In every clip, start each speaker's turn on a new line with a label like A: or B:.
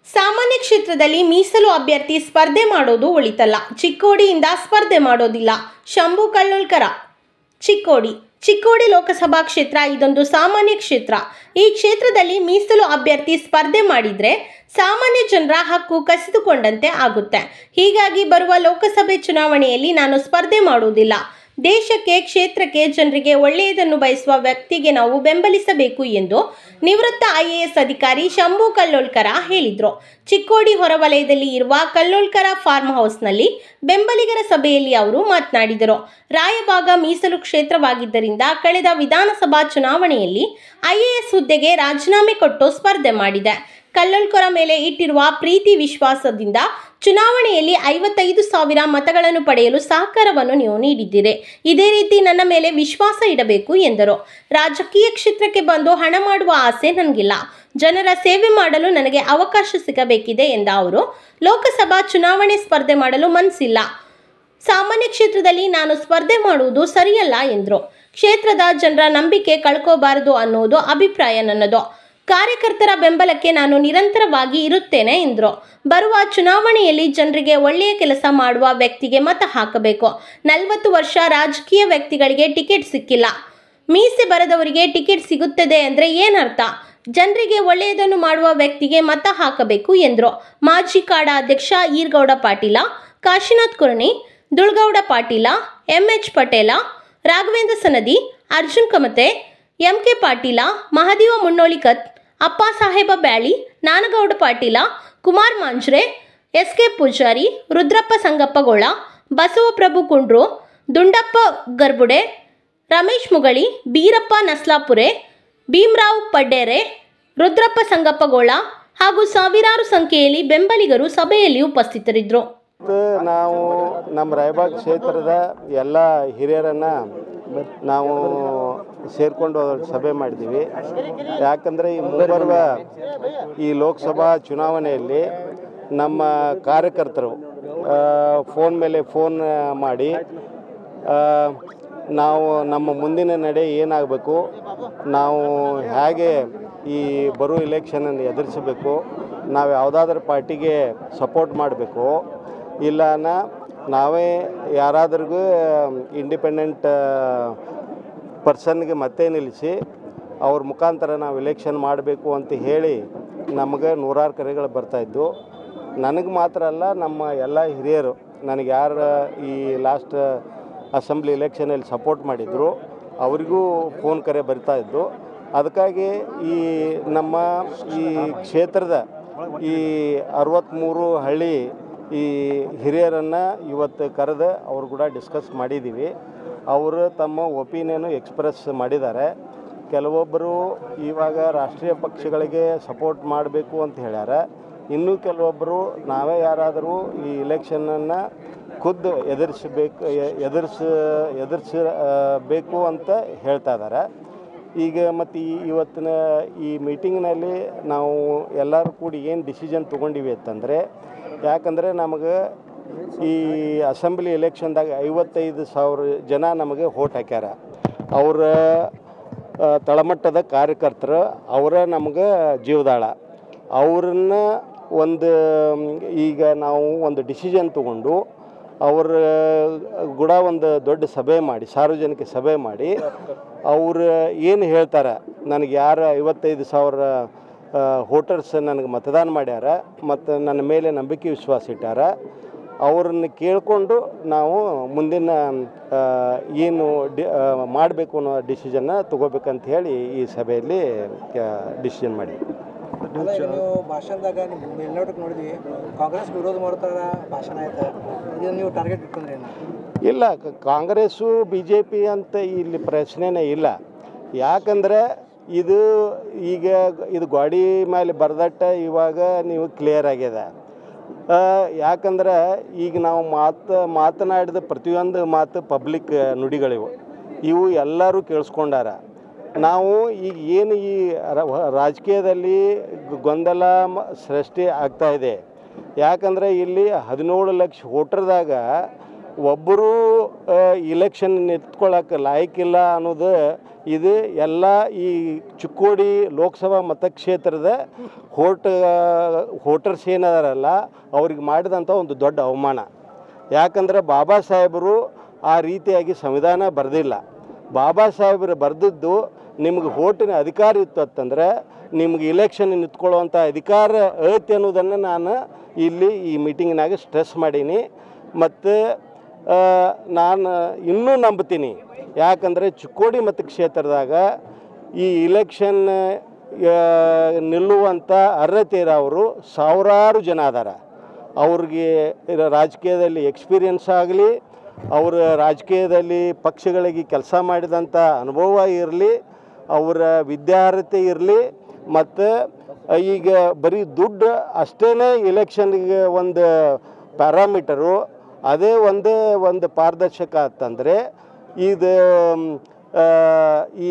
A: ಸಾಮಾನ್ಯ ಕ್ಷೇತ್ರದಲ್ಲಿ ಮೀಸಲು ಅಭ್ಯರ್ಥಿ ಸ್ಪರ್ಧೆ ಮಾಡೋದು ಒಳಿತಲ್ಲ ಚಿಕ್ಕೋಡಿಯಿಂದ ಸ್ಪರ್ಧೆ ಮಾಡೋದಿಲ್ಲ ಶಂಭು ಕಳ್ಳೋಳ್ಕರ ಚಿಕ್ಕೋಡಿ ಚಿಕ್ಕೋಡಿ ಲೋಕಸಭಾ ಕ್ಷೇತ್ರ ಇದೊಂದು ಸಾಮಾನ್ಯ ಕ್ಷೇತ್ರ ಈ ಕ್ಷೇತ್ರದಲ್ಲಿ ಮೀಸಲು ಅಭ್ಯರ್ಥಿ ಸ್ಪರ್ಧೆ ಮಾಡಿದ್ರೆ ಸಾಮಾನ್ಯ ಜನರ ಹಕ್ಕು ಕಸಿದುಕೊಂಡಂತೆ ಆಗುತ್ತೆ ಹೀಗಾಗಿ ಬರುವ ಲೋಕಸಭೆ ಚುನಾವಣೆಯಲ್ಲಿ ನಾನು ಸ್ಪರ್ಧೆ ಮಾಡುವುದಿಲ್ಲ ದೇಶಕ್ಕೆ ಕ್ಷೇತ್ರಕ್ಕೆ ಜನರಿಗೆ ಒಳ್ಳೆಯದನ್ನು ಬಯಸುವ ವ್ಯಕ್ತಿಗೆ ನಾವು ಬೆಂಬಲಿಸಬೇಕು ಎಂದು ನಿವೃತ್ತ ಐಎಎಸ್ ಅಧಿಕಾರಿ ಶಂಭು ಕಲ್ಲೋಳ್ಕರ ಹೇಳಿದರು ಚಿಕ್ಕೋಡಿ ಹೊರವಲಯದಲ್ಲಿ ಇರುವ ಕಲ್ಲೋಳ್ಕರ ಫಾರ್ಮ್ ಹೌಸ್ನಲ್ಲಿ ಬೆಂಬಲಿಗರ ಸಭೆಯಲ್ಲಿ ಅವರು ಮಾತನಾಡಿದರು ರಾಯಬಾಗ ಮೀಸಲು ಕ್ಷೇತ್ರವಾಗಿದ್ದರಿಂದ ಕಳೆದ ವಿಧಾನಸಭಾ ಚುನಾವಣೆಯಲ್ಲಿ ಐಎಎಸ್ ಹುದ್ದೆಗೆ ರಾಜೀನಾಮೆ ಕೊಟ್ಟು ಸ್ಪರ್ಧೆ ಮಾಡಿದೆ ಕಲ್ಲೋಳ್ಕರ ಮೇಲೆ ಇಟ್ಟಿರುವ ಪ್ರೀತಿ ವಿಶ್ವಾಸದಿಂದ ಚುನಾವಣೆಯಲ್ಲಿ ಐವತ್ತೈದು ಸಾವಿರ ಮತಗಳನ್ನು ಪಡೆಯಲು ಸಹಕಾರವನ್ನು ನೀವು ನೀಡಿದ್ದೀರಿ ಇದೇ ರೀತಿ ನನ್ನ ಮೇಲೆ ವಿಶ್ವಾಸ ಇಡಬೇಕು ಎಂದರು ರಾಜಕೀಯ ಕ್ಷೇತ್ರಕ್ಕೆ ಬಂದು ಹಣ ಮಾಡುವ ಆಸೆ ನನಗಿಲ್ಲ ಜನರ ಸೇವೆ ಮಾಡಲು ನನಗೆ ಅವಕಾಶ ಸಿಗಬೇಕಿದೆ ಎಂದ ಅವರು ಲೋಕಸಭಾ ಚುನಾವಣೆ ಸ್ಪರ್ಧೆ ಮಾಡಲು ಮನಸ್ಸಿಲ್ಲ ಸಾಮಾನ್ಯ ಕ್ಷೇತ್ರದಲ್ಲಿ ನಾನು ಸ್ಪರ್ಧೆ ಮಾಡುವುದು ಸರಿಯಲ್ಲ ಎಂದರು ಕ್ಷೇತ್ರದ ಜನರ ನಂಬಿಕೆ ಕಳ್ಕೋಬಾರದು ಅನ್ನುವುದು ಅಭಿಪ್ರಾಯ ನನ್ನದು ಕಾರ್ಯಕರ್ತರ ಬೆಂಬಲಕ್ಕೆ ನಾನು ನಿರಂತರವಾಗಿ ಇರುತ್ತೇನೆ ಎಂದರು ಬರುವ ಚುನಾವಣೆಯಲ್ಲಿ ಜನರಿಗೆ ಒಳ್ಳೆಯ ಕೆಲಸ ಮಾಡುವ ವ್ಯಕ್ತಿಗೆ ಮತ ಹಾಕಬೇಕು ನಲವತ್ತು ವರ್ಷ ರಾಜಕೀಯ ವ್ಯಕ್ತಿಗಳಿಗೆ ಟಿಕೆಟ್ ಸಿಕ್ಕಿಲ್ಲ ಮೀಸೆ ಬರದವರಿಗೆ ಟಿಕೆಟ್ ಸಿಗುತ್ತದೆ ಅಂದರೆ ಏನರ್ಥ ಜನರಿಗೆ ಒಳ್ಳೆಯದನ್ನು ಮಾಡುವ ವ್ಯಕ್ತಿಗೆ ಮತ ಹಾಕಬೇಕು ಎಂದರು ಮಾಜಿ ಕಾಡ ಅಧ್ಯಕ್ಷ Eeragowda Patil Kashinath Kurni Dulgowda Patil MH Patel Raghavendra Sanadi Arjun Kamate MK Patil Mahadev Munnolikat Appa Saheb Byali Nanagowda Patil Kumar Manjre S K Pujari Rudrappa Sangappagol Basavaprabhu Kundru Dundappa Garbude Ramesh Mugali Beerappa Naslapure Bhimrao Paddere Rudrappa Sangappagol ಹಾಗೂ ಸಾವಿರಾರು ಸಂಖ್ಯೆಯಲ್ಲಿ ಬೆಂಬಲಿಗರು ಸಭೆಯಲ್ಲಿ ಉಪಸ್ಥಿತರಿದ್ದರು
B: ಮತ್ತು ನಾವು ನಮ್ಮ ರಾಯಬಾಗ್ ಕ್ಷೇತ್ರದ ಎಲ್ಲ ಹಿರಿಯರನ್ನು ನಾವು ಸೇರಿಕೊಂಡು ಸಭೆ ಮಾಡಿದ್ದೀವಿ ಯಾಕಂದರೆ ಈ ಮುಂಬರುವ ಈ ಲೋಕಸಭಾ ಚುನಾವಣೆಯಲ್ಲಿ ನಮ್ಮ ಕಾರ್ಯಕರ್ತರು ಫೋನ್ ಮೇಲೆ ಫೋನ್ ಮಾಡಿ ಆ, ನಾವು ನಮ್ಮ ಮುಂದಿನ ನಡೆ ಏನಾಗಬೇಕು ನಾವು ಹೇಗೆ ಈ ಬರೋ ಇಲೆಕ್ಷನನ್ನು ಎದುರಿಸಬೇಕು ನಾವು ಯಾವುದಾದ್ರೂ ಪಾರ್ಟಿಗೆ ಸಪೋರ್ಟ್ ಮಾಡಬೇಕು ಇಲ್ಲನ ನಾವೇ ಯಾರಾದ್ರಿಗೂ ಇಂಡಿಪೆಂಡೆಂಟ್ ಪರ್ಸನ್ಗೆ ಮತ್ತೆ ನಿಲ್ಲಿಸಿ ಅವ್ರ ಮುಖಾಂತರ ನಾವು ಇಲೆಕ್ಷನ್ ಮಾಡಬೇಕು ಅಂತ ಹೇಳಿ ನಮಗೆ ನೂರಾರು ಕರೆಗಳು ಬರ್ತಾಯಿದ್ವು ನನಗೆ ಮಾತ್ರ ಅಲ್ಲ ನಮ್ಮ ಎಲ್ಲ ಹಿರಿಯರು ನನಗೆ ಯಾರು ಈ ಲಾಸ್ಟ್ ಅಸೆಂಬ್ಲಿ ಇಲೆಕ್ಷನಲ್ಲಿ ಸಪೋರ್ಟ್ ಮಾಡಿದ್ರು ಅವರಿಗೂ ಫೋನ್ ಕರೆ ಬರ್ತಾಯಿದ್ದು ಅದಕ್ಕಾಗಿ ಈ ನಮ್ಮ ಈ ಕ್ಷೇತ್ರದ ಈ ಅರವತ್ತ್ಮೂರು ಹಳ್ಳಿ ಈ ಹಿರಿಯರನ್ನು ಇವತ್ತು ಕರೆದು ಅವ್ರು ಕೂಡ ಡಿಸ್ಕಸ್ ಮಾಡಿದ್ದೀವಿ ಅವರು ತಮ್ಮ ಒಪಿನಿಯನು ಎಕ್ಸ್ಪ್ರೆಸ್ ಮಾಡಿದ್ದಾರೆ ಕೆಲವೊಬ್ಬರು ಇವಾಗ ರಾಷ್ಟ್ರೀಯ ಪಕ್ಷಗಳಿಗೆ ಸಪೋರ್ಟ್ ಮಾಡಬೇಕು ಅಂತ ಹೇಳ್ಯಾರ ಇನ್ನೂ ಕೆಲವೊಬ್ಬರು ನಾವೇ ಯಾರಾದರೂ ಈ ಇಲೆಕ್ಷನನ್ನು ಖುದ್ದು ಎದುರಿಸಬೇಕು ಎದುರಿಸ ಎದುರಿಸ ಬೇಕು ಅಂತ ಹೇಳ್ತಾ ಇದ್ದಾರೆ ಈಗ ಮತ್ತು ಈ ಇವತ್ತಿನ ಈ ಮೀಟಿಂಗ್ನಲ್ಲಿ ನಾವು ಎಲ್ಲರೂ ಕೂಡಿ ಏನು ಡಿಸಿಷನ್ ತೊಗೊಂಡಿವಿ ಅಂತಂದರೆ ಯಾಕಂದರೆ ನಮಗೆ ಈ ಅಸೆಂಬ್ಲಿ ಎಲೆಕ್ಷನ್ದಾಗ ಐವತ್ತೈದು ಸಾವಿರ ಜನ ನಮಗೆ ಹೋಟ್ ಹಾಕ್ಯಾರ ಅವರ ಆ, ತಳಮಟ್ಟದ ಕಾರ್ಯಕರ್ತರು ಅವರ ನಮಗೆ ಜೀವದಾಳ ಅವ್ರನ್ನ ಒಂದು ಮ್, ಈಗ ನಾವು ಒಂದು ಡಿಸಿಷನ್ ತಗೊಂಡು ಅವರ ಕೂಡ ಒಂದು ದೊಡ್ಡ ಸಭೆ ಮಾಡಿ ಸಾರ್ವಜನಿಕ ಸಭೆ ಮಾಡಿ ಅವರು ಏನು ಹೇಳ್ತಾರೆ ನನಗೆ ಯಾರು ಐವತ್ತೈದು ಸಾವಿರ ವೋಟರ್ಸ್ ನನಗೆ ಮತದಾನ ಮಾಡ್ಯಾರ ಮತ್ತು ನನ್ನ ಮೇಲೆ ನಂಬಿಕೆ ವಿಶ್ವಾಸ ಇಟ್ಟಾರ ಅವ್ರನ್ನ ಕೇಳಿಕೊಂಡು ನಾವು ಮುಂದಿನ ಆ, ಏನು ಡಿ ಮಾಡಬೇಕು ಅನ್ನೋ ಡಿಸಿಷನ್ನ ತೊಗೋಬೇಕಂತ ಹೇಳಿ ಈ ಸಭೆಯಲ್ಲಿ ಡಿಸಿಷನ್ ಮಾಡಿ
C: ಅಲ್ಲ ಈಗ ನೀವು ಭಾಷಣದಾಗ ನಿಮ್ಮ ಮೇಲ್ನೋಟಕ್ಕೆ ನೋಡಿದ್ವಿ ಕಾಂಗ್ರೆಸ್ ವಿರೋಧ ಮಾಡ್ತಾರ ಭಾಷಣ ಆಯ್ತು ಇದು ನೀವು ಟಾರ್ಗೆಟ್ ಇಟ್ಕೊಂಡ್ರಿ ಏನು
B: ಇಲ್ಲ ಕ- ಕಾಂಗ್ರೆಸ್ಸು ಬಿ ಜೆ ಪಿ ಅಂತ ಇಲ್ಲಿ ಪ್ರಶ್ನೆನೇ ಇಲ್ಲ ಯಾಕಂದರೆ ಇದು ಈಗ ಇದು ಗಾಡಿ ಮೇಲೆ ಬರ್ದಟ್ಟ ಇವಾಗ ನೀವು ಕ್ಲಿಯರ್ ಆಗ್ಯದ ಆ, ಯಾಕಂದ್ರೆ ಈಗ ನಾವು ಮಾತು ಮಾತನಾಡಿದ ಪ್ರತಿಯೊಂದು ಮಾತು ಪಬ್ಲಿಕ್ ನುಡಿಗಳಿವು ಇವು ಎಲ್ಲರೂ ಕೇಳಿಸ್ಕೊಂಡಾರ ನಾವು ಈಗ ಏನು ಈ ರ- ರಾಜಕೀಯದಲ್ಲಿ ಗ- ಗೊಂದಲ ಮ- ಸೃಷ್ಟಿ ಆಗ್ತಾ ಇದೆ ಯಾಕಂದರೆ ಇಲ್ಲಿ ಹದಿನೇಳು ಲಕ್ಷ ವೋಟರ್ದಾಗ ಒಬ್ಬರು ಇಲೆಕ್ಷನ್ ನಿಂತ್ಕೊಳ್ಳೋಕೆ ಲಾಯಕ್ಕಿಲ್ಲ ಅನ್ನೋದು ಇದು ಎಲ್ಲ ಈ ಚಿಕ್ಕೋಡಿ ಲೋಕಸಭಾ ಮತಕ್ಷೇತ್ರದ ಹೋಟ ಹೋಟರ್ಸ್ ಏನದಾರಲ್ಲ ಅವ್ರಿಗೆ ಮಾಡಿದಂಥ ಒಂದು ದೊಡ್ಡ ಅವಮಾನ ಯಾಕಂದ್ರೆ ಬಾಬಾ ಸಾಹೇಬರು ಆ ರೀತಿಯಾಗಿ ಸಂವಿಧಾನ ಬರೆದಿಲ್ಲ ಬಾಬಾ ಸಾಹೇಬರು ಬರೆದಿದ್ದು ನಿಮ್ಗೆ ಓಟಿನ ಅಧಿಕಾರ ಇತ್ತು ಅಂತಂದ್ರೆ ನಿಮ್ಗೆ ಇಲೆಕ್ಷನ್ ನಿಂತ್ಕೊಳ್ಳುವಂಥ ಅಧಿಕಾರ ಐತಿ ಅನ್ನೋದನ್ನು ನಾನು ಇಲ್ಲಿ ಈ ಮೀಟಿಂಗ್ನಾಗ ಸ್ಟ್ರೆಸ್ ಮಾಡೀನಿ ಮತ್ತು ಆ, ನಾನು ಇನ್ನೂ ನಂಬ್ತೀನಿ ಯಾಕಂದರೆ ಚಿಕ್ಕೋಡಿ ಮತಕ್ಷೇತ್ರದಾಗ ಈ ಇಲೆಕ್ಷನ್ ಆ, ನಿಲ್ಲುವಂಥ ಅರ್ಹತೆ ಇರೋರು ಸಾವಿರಾರು ಜನ ಅದಾರ ಅವ್ರಿಗೆ ಇರೋ ರಾಜಕೀಯದಲ್ಲಿ ಎಕ್ಸ್ಪೀರಿಯನ್ಸ್ ಆಗಲಿ ಅವರ ರಾಜಕೀಯದಲ್ಲಿ ಪಕ್ಷಗಳಿಗೆ ಕೆಲಸ ಮಾಡಿದಂಥ ಅನುಭವ ಇರಲಿ ಅವರ ವಿದ್ಯಾರ್ಹತೆ ಇರಲಿ ಮತ್ತು ಈಗ ಬರೀ ದುಡ್ಡು ಅಷ್ಟೇ ಇಲೆಕ್ಷನ್ಗೆ ಒಂದು ಪ್ಯಾರಾಮೀಟರು ಅದೇ ಒಂದೇ ಒಂದು ಪಾರದರ್ಶಕ ಅಂತಂದರೆ ಇದು ಮ್, ಆ, ಈ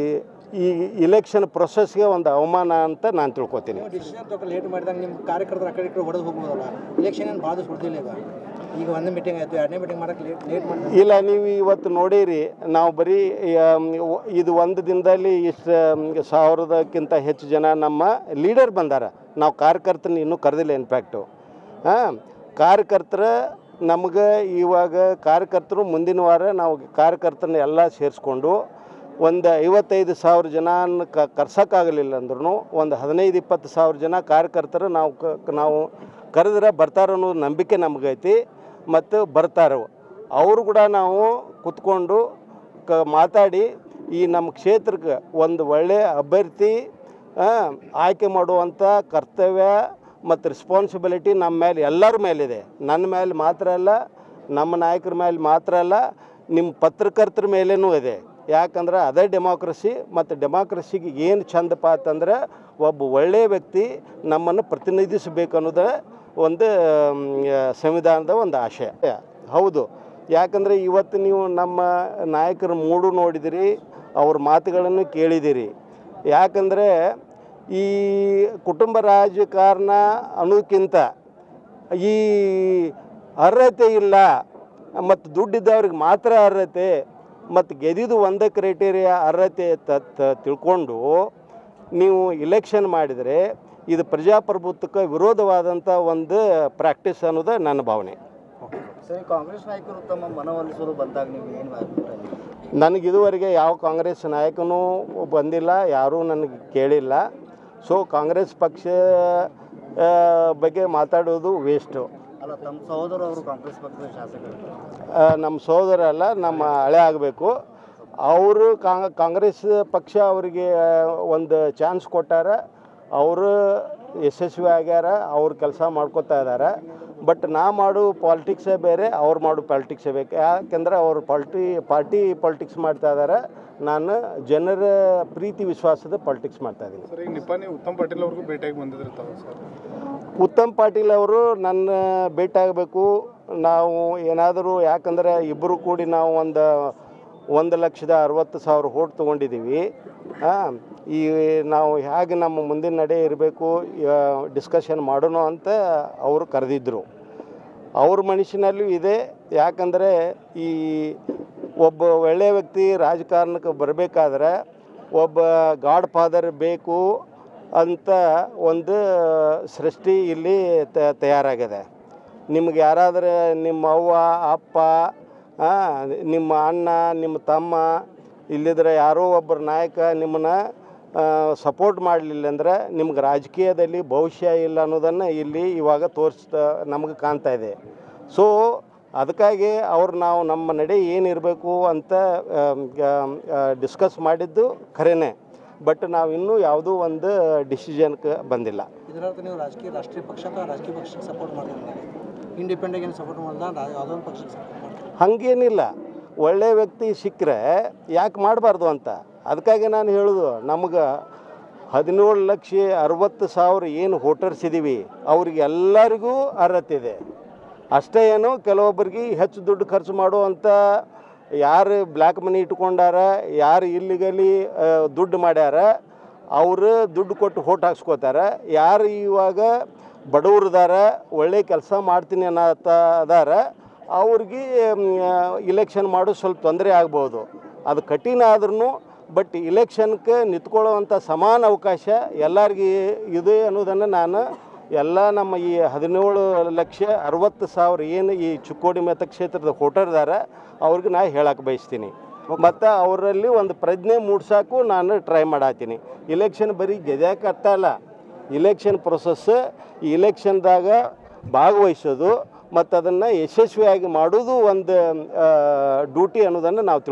B: ಈ ಇಲೆಕ್ಷನ್ ಪ್ರೊಸೆಸ್ಗೆ ಒಂದು ಅವಮಾನ ಅಂತ ನಾನು ತಿಳ್ಕೊತೀನಿ
C: ನೀವು ಡಿಸಿಷನ್ ತಗೊಂಡು ಲೇಟ್ ಮಾಡಿದಾಗ ನಿಮ್ಮ ಕಾರ್ಯಕರ್ತರು ಆ ಕಡೆ ಈ ಕಡೆ ಹೊಡೆದು ಹೋಗ್ಬೋದಲ್ಲ ಇಲೆಕ್ಷನ್ ಏನು ಭಾಳ ದಿವಸ ಹೊಡೆದಿಲ್ಲ ಈಗ ಈಗ ಒಂದೇ ಮೀಟಿಂಗ್ ಆಯಿತು ಎರಡನೇ ಮೀಟಿಂಗ್ ಮಾಡಕ್ಕೆ ಲೇಟ್ ಲೇಟ್ ಮಾಡಿದ್ರೆ
B: ಇಲ್ಲ ನೀವು ಇವತ್ತು ನೋಡಿರಿ ನಾವು ಬರೀ ಆಮ್, ಒ- ಇದು ಒಂದು ದಿನದಲ್ಲಿ ಇಷ್ಟು ಆಮ್, ಸಾವಿರದಕ್ಕಿಂತ ಹೆಚ್ಚು ಜನ ನಮ್ಮ ಲೀಡರ್ ಬಂದಾರ ನಾವು ಕಾರ್ಯಕರ್ತನ ಇನ್ನೂ ಕರೆದಿಲ್ಲ ಇನ್ಫ್ಯಾಕ್ಟು ಹಾಂ ಕಾರ್ಯಕರ್ತರ ನಮಗೆ ಇವಾಗ ಕಾರ್ಯಕರ್ತರು ಮುಂದಿನ ವಾರ ನಾವು ಕಾರ್ಯಕರ್ತರನ್ನ ಎಲ್ಲ ಸೇರಿಸ್ಕೊಂಡು ಒಂದು ಐವತ್ತೈದು ಸಾವಿರ ಜನ ಕ ಕರ್ಸೋಕ್ಕಾಗಲಿಲ್ಲ ಅಂದ್ರೂ ಒಂದು ಹದಿನೈದು ಇಪ್ಪತ್ತು ಸಾವಿರ ಜನ ಕಾರ್ಯಕರ್ತರು ನಾವು ಕ ನಾವು ಕರೆದ್ರೆ ಬರ್ತಾರೆ ಅನ್ನೋ ನಂಬಿಕೆ ನಮಗೈತಿ ಮತ್ತು ಬರ್ತಾರೆ ಅವರು ಕೂಡ ನಾವು ಕುತ್ಕೊಂಡು ಕ ಮಾತಾಡಿ ಈ ನಮ್ಮ ಕ್ಷೇತ್ರಕ್ಕೆ ಒಂದು ಒಳ್ಳೆಯ ಅಭ್ಯರ್ಥಿ ಆ, ಆಯ್ಕೆ ಮಾಡುವಂಥ ಕರ್ತವ್ಯ ಮತ್ತು ರೆಸ್ಪಾನ್ಸಿಬಿಲಿಟಿ ನಮ್ಮ ಮೇಲೆ ಎಲ್ಲರ ಮೇಲಿದೆ ನನ್ನ ಮೇಲೆ ಮಾತ್ರ ಅಲ್ಲ ನಮ್ಮ ನಾಯಕರ ಮೇಲೆ ಮಾತ್ರ ಅಲ್ಲ ನಿಮ್ಮ ಪತ್ರಕರ್ತರ ಮೇಲೇನೂ ಇದೆ ಯಾಕಂದ್ರೆ ಅದೇ ಡೆಮಾಕ್ರಸಿ ಮತ್ತು ಡೆಮಾಕ್ರಸಿಗೆ ಏನು ಚಂದಪ್ಪ ಅಂತಂದ್ರೆ ಒಬ್ಬ ಒಳ್ಳೆಯ ವ್ಯಕ್ತಿ ನಮ್ಮನ್ನು ಪ್ರತಿನಿಧಿಸಬೇಕು ಅನ್ನೋದೇ ಒಂದು ಮ್, ಸಂವಿಧಾನದ ಒಂದು ಆಶಯ ಹೌದು ಯಾಕಂದರೆ ಇವತ್ತು ನೀವು ನಮ್ಮ ನಾಯಕರ ಮೂಡು ನೋಡಿದಿರಿ ಅವ್ರ ಮಾತುಗಳನ್ನು ಕೇಳಿದಿರಿ ಯಾಕಂದರೆ ಈ ಕುಟುಂಬ ರಾಜಕಾರಣ ಅನ್ನೋಕ್ಕಿಂತ ಈ ಅರ್ಹತೆ ಇಲ್ಲ ಮತ್ತು ದುಡ್ಡಿದ್ದವ್ರಿಗೆ ಮಾತ್ರ ಅರ್ಹತೆ ಮತ್ತು ಗೆದ್ದಿದ್ದು ಒಂದೇ ಕ್ರೈಟೇರಿಯಾ ಅರ್ಹತೆ ತ ತ- ತಿಳ್ಕೊಂಡು ನೀವು ಇಲೆಕ್ಷನ್ ಮಾಡಿದರೆ ಇದು ಪ್ರಜಾಪ್ರಭುತ್ವಕ್ಕೆ ವಿರೋಧವಾದಂಥ ಒಂದು ಪ್ರಾಕ್ಟೀಸ್ ಅನ್ನೋದು ನನ್ನ ಭಾವನೆ
D: ಸರಿ ಕಾಂಗ್ರೆಸ್ ನಾಯಕರು ತಮ್ಮ ಮನವೊಲಿಸಲು ಬಂದಾಗ ನೀವು ಏನು ಅಭಿಪ್ರಾಯ
B: ನನಗೆ ಇದುವರೆಗೆ ಯಾವ ಕಾಂಗ್ರೆಸ್ ನಾಯಕನೂ ಬಂದಿಲ್ಲ ಯಾರೂ ನನಗೆ ಕೇಳಿಲ್ಲ ಸೊ ಕಾಂಗ್ರೆಸ್ ಪಕ್ಷ ಆ, ಬಗ್ಗೆ ಮಾತಾಡೋದು ವೇಸ್ಟು
D: ಅಲ್ಲ ತಮ್ಮ ಸಹೋದರ ಅವರು ಕಾಂಗ್ರೆಸ್ ಪಕ್ಷದ ಶಾಸಕರು
B: ನಮ್ಮ ಸಹೋದರ ಅಲ್ಲ ನಮ್ಮ ಹಳೆ ಆಗಬೇಕು ಅವರು ಕಾಂಗ್ರೆಸ್ ಪಕ್ಷ ಅವರಿಗೆ ಒಂದು ಚಾನ್ಸ್ ಕೊಟ್ಟಾರ ಅವರು ಯಶಸ್ವಿ ಆಗ್ಯಾರ ಅವ್ರು ಕೆಲಸ ಮಾಡ್ಕೋತಾ ಇದ್ದಾರೆ ಬಟ್ ನಾ ಮಾಡು ಪಾಲಿಟಿಕ್ಸೇ ಬೇರೆ ಅವ್ರು ಮಾಡು ಪಾಲಿಟಿಕ್ಸೇ ಬೇಕು ಯಾಕೆಂದ್ರೆ ಅವ್ರು ಪಾಲ್ಟಿ ಪಾರ್ಟಿ ಪಾಲಿಟಿಕ್ಸ್ ಮಾಡ್ತಾ ಇದ್ದಾರೆ ನಾನು ಜನರ ಪ್ರೀತಿ ವಿಶ್ವಾಸದ ಪಾಲಿಟಿಕ್ಸ್ ಮಾಡ್ತಾ ಇದ್ದೀನಿ
E: ಸರ್ ಈಗ ನಿಪಾನಿ ಉತ್ತಮ್ ಪಾಟೀಲ್ ಅವ್ರಿಗೂ ಭೇಟಿಯಾಗಿ ಬಂದಿದ್ದಿರ್ತಾವೆ ಸರ್
B: ಉತ್ತಮ್ ಪಾಟೀಲ್ ಅವರು ನನ್ನ ಭೇಟಿ ಆಗಬೇಕು ನಾವು ಏನಾದರೂ ಯಾಕಂದರೆ ಇಬ್ಬರು ಕೂಡಿ ನಾವು ಒಂದು ಒಂದು ಲಕ್ಷದ ಅರವತ್ತು ಸಾವಿರ ಹೋಟ್ ತೊಗೊಂಡಿದ್ದೀವಿ ಹಾಂ ಈ ನಾವು ಹೇಗೆ ನಮ್ಮ ಮುಂದಿನ ನಡೆ ಇರಬೇಕು ಡಿಸ್ಕಷನ್ ಮಾಡೋಣ ಅಂತ ಅವರು ಕರೆದಿದ್ದರು ಅವ್ರ ಮನುಷ್ಯನಲ್ಲೂ ಇದೆ ಯಾಕಂದರೆ ಈ ಒಬ್ಬ ಒಳ್ಳೆಯ ವ್ಯಕ್ತಿ ರಾಜಕಾರಣಕ್ಕೆ ಬರಬೇಕಾದ್ರೆ ಒಬ್ಬ ಗಾಡ್ ಫಾದರ್ ಬೇಕು ಅಂತ ಒಂದು ಸೃಷ್ಟಿ ಇಲ್ಲಿ ತ ತಯಾರಾಗಿದೆ ನಿಮ್ಗೆ ಯಾರಾದರೆ ನಿಮ್ಮ ಅವ್ವ ಅಪ್ಪ ಆ, ನಿಮ್ಮ ಅಣ್ಣ ನಿಮ್ಮ ತಮ್ಮ ಇಲ್ಲಿದ್ರೆ ಯಾರೋ ಒಬ್ಬರು ನಾಯಕ ನಿಮ್ಮನ್ನ ಸಪೋರ್ಟ್ ಮಾಡಲಿಲ್ಲ ಅಂದ್ರೆ ನಿಮ್ಗೆ ರಾಜಕೀಯದಲ್ಲಿ ಭವಿಷ್ಯ ಇಲ್ಲ ಅನ್ನೋದನ್ನು ಇಲ್ಲಿ ಇವಾಗ ತೋರಿಸ್ತಾ ನಮಗೆ ಕಾಣ್ತಾ ಇದೆ ಸೊ ಅದಕ್ಕಾಗಿ ಅವ್ರು ನಾವು ನಮ್ಮ ನಡೆ ಏನಿರಬೇಕು ಅಂತ ಡಿಸ್ಕಸ್ ಮಾಡಿದ್ದು ಖರೇನೆ ಬಟ್ ನಾವು ಇನ್ನೂ ಯಾವುದೂ ಒಂದು ಡಿಸಿಷನ್ಗೆ ಬಂದಿಲ್ಲ
C: ಇದರರ್ಥ ನೀವು ರಾಜಕೀಯ ರಾಷ್ಟ್ರೀಯ ಪಕ್ಷ ಅಥವಾ ರಾಜಕೀಯ ಪಕ್ಷಕ್ಕೆ ಸಪೋರ್ಟ್ ಮಾಡಿದ್ರೆ ಇಂಡಿಪೆಂಡೆಂಟ್ ಏನು ಸಪೋರ್ಟ್ ಮಾಡಿಲ್ಲ ಯಾವುದೋ ಒಂದು ಪಕ್ಷಕ್ಕೆ ಸಪೋರ್ಟ್ ಮಾಡ್ತಾರೆ
B: ಹಾಗೇನಿಲ್ಲ ಒಳ್ಳೆಯ ವ್ಯಕ್ತಿ ಸಿಕ್ಕರೆ ಯಾಕೆ ಮಾಡಬಾರ್ದು ಅಂತ ಅದಕ್ಕಾಗಿ ನಾನು ಹೇಳೋದು ನಮ್ಗೆ ಹದಿನೇಳು ಲಕ್ಷ ಅರವತ್ತು ಸಾವಿರ ಏನು ವೋಟರ್ಸ್ ಇದ್ದೀವಿ ಅವ್ರಿಗೆ ಎಲ್ಲರಿಗೂ ಅರ್ಹತೆ ಇದೆ ಅಷ್ಟೇ ಏನು ಕೆಲವೊಬ್ಬರಿಗೆ ಹೆಚ್ಚು ದುಡ್ಡು ಖರ್ಚು ಮಾಡುವಂಥ ಯಾರು ಬ್ಲ್ಯಾಕ್ ಮನಿ ಇಟ್ಕೊಂಡಾರ ಯಾರು ಇಲ್ಲಿಗಲಿ ದುಡ್ಡು ಮಾಡ್ಯಾರ ಅವರು ದುಡ್ಡು ಕೊಟ್ಟು ಹೋಟ್ ಹಾಕ್ಸ್ಕೋತಾರೆ ಯಾರು ಇವಾಗ ಬಡವ್ರದಾರ ಒಳ್ಳೆ ಕೆಲಸ ಮಾಡ್ತೀನಿ ಅನ್ನತ್ತ ಅದಾರ ಅವ್ರಿಗೆ ಇಲೆಕ್ಷನ್ ಮಾಡೋದು ಸ್ವಲ್ಪ ತೊಂದರೆ ಆಗ್ಬೋದು ಅದು ಕಠಿಣ ಆದ್ರೂ ಬಟ್ ಇಲೆಕ್ಷನ್ಗೆ ನಿಂತ್ಕೊಳ್ಳುವಂಥ ಸಮಾನ ಅವಕಾಶ ಎಲ್ಲರಿಗೆ ಇದೆ ಅನ್ನೋದನ್ನು ನಾನು ಎಲ್ಲ ನಮ್ಮ ಈ ಹದಿನೇಳು ಲಕ್ಷ ಅರವತ್ತು ಸಾವಿರ ಏನು ಈ ಚಿಕ್ಕೋಡಿ ಮತಕ್ಷೇತ್ರದ ವೋಟರ್ದಾರ ಅವ್ರಿಗೆ ನಾ ಹೇಳಕ್ಕೆ ಬಯಸ್ತೀನಿ ಮತ್ತು ಅವರಲ್ಲಿ ಒಂದು ಪ್ರಜ್ಞೆ ಮೂಡ್ಸೋಕ್ಕೂ ನಾನು ಟ್ರೈ ಮಾಡತ್ತೀನಿ ಇಲೆಕ್ಷನ್ ಬರೀ ಗೆದ್ಯಾಕೆ ಅರ್ಥ ಅಲ್ಲ ಇಲೆಕ್ಷನ್ ಪ್ರೊಸೆಸ್ ಈ ಇಲೆಕ್ಷನ್ದಾಗ ಭಾಗವಹಿಸೋದು ಮತ್ತು ಅದನ್ನು ಯಶಸ್ವಿಯಾಗಿ ಮಾಡೋದು ಒಂದು ಡ್ಯೂಟಿ ಅನ್ನೋದನ್ನು ನಾವು ತಿಳ್